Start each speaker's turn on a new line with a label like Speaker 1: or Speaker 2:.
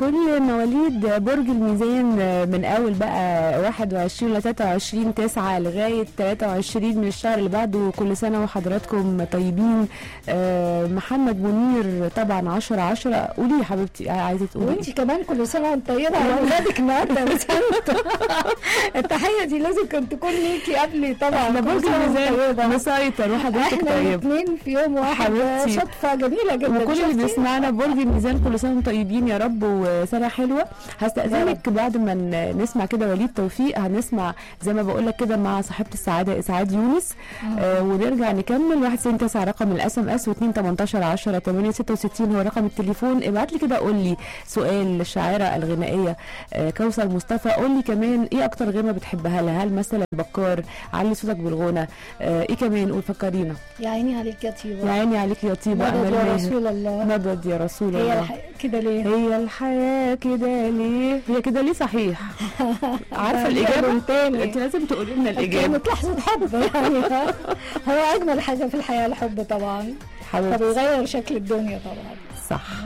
Speaker 1: كل مواليد برج الميزان من اول بقى 21 ل 23 9 لغايه 23 من الشهر اللي بعده كل سنه وحضراتكم طيبين آه، محمد منير طبعا 10 10 قولي يا حبيبتي عايزه تقولي
Speaker 2: وانت كمان كل سنه وانت طيبه على اولادك النهارده بس التحيه دي لازم كانت تكون ليكي قبلي طبعا
Speaker 1: احنا
Speaker 2: كل
Speaker 1: برج
Speaker 2: سنة وانت
Speaker 1: الميزان
Speaker 2: طيبة.
Speaker 1: مسيطر وحضرتك
Speaker 2: احنا
Speaker 1: طيب
Speaker 2: الاثنين في يوم واحد
Speaker 1: حبيبتي.
Speaker 2: صدفه جميله جدا
Speaker 1: وكل اللي
Speaker 2: شفتي؟
Speaker 1: بيسمعنا برج الميزان كل سنه وانتم طيبين يا رب وسنه حلوه
Speaker 2: يا
Speaker 1: هستاذنك بعد ما ن- نسمع كده وليد توفيق هنسمع زي ما بقول لك كده مع صاحبه السعاده اسعاد يونس آه ونرجع نكمل 199 رقم الاس ام اس و2 18 10 8 66 هو رقم التليفون ابعت لي كده قول لي سؤال للشاعره الغنائيه آه كوثر مصطفى قول لي كمان ايه اكتر غنى بتحبها لها هل مثلا بكار علي صوتك بالغنى آه ايه كمان قول فكرينا
Speaker 2: يا عيني عليك يا طيبه
Speaker 1: يا عيني عليك يا طيبه
Speaker 2: مدد
Speaker 1: امل
Speaker 2: يا
Speaker 1: ماهر
Speaker 2: رسول الله
Speaker 1: مدد يا رسول
Speaker 2: هي
Speaker 1: الله
Speaker 2: الح... كده ليه؟
Speaker 1: هي الحياة كده ليه؟ هي كده ليه صحيح؟ عارفة
Speaker 2: ليها
Speaker 1: الإجابة؟
Speaker 2: لون تاني.
Speaker 1: أنت لازم تقولي لنا الإجابة
Speaker 2: كانت لحظه حب يعني هو اجمل حاجه في الحياه الحب طبعا
Speaker 1: حبيبتي
Speaker 2: فبيغير شكل الدنيا طبعا
Speaker 1: صح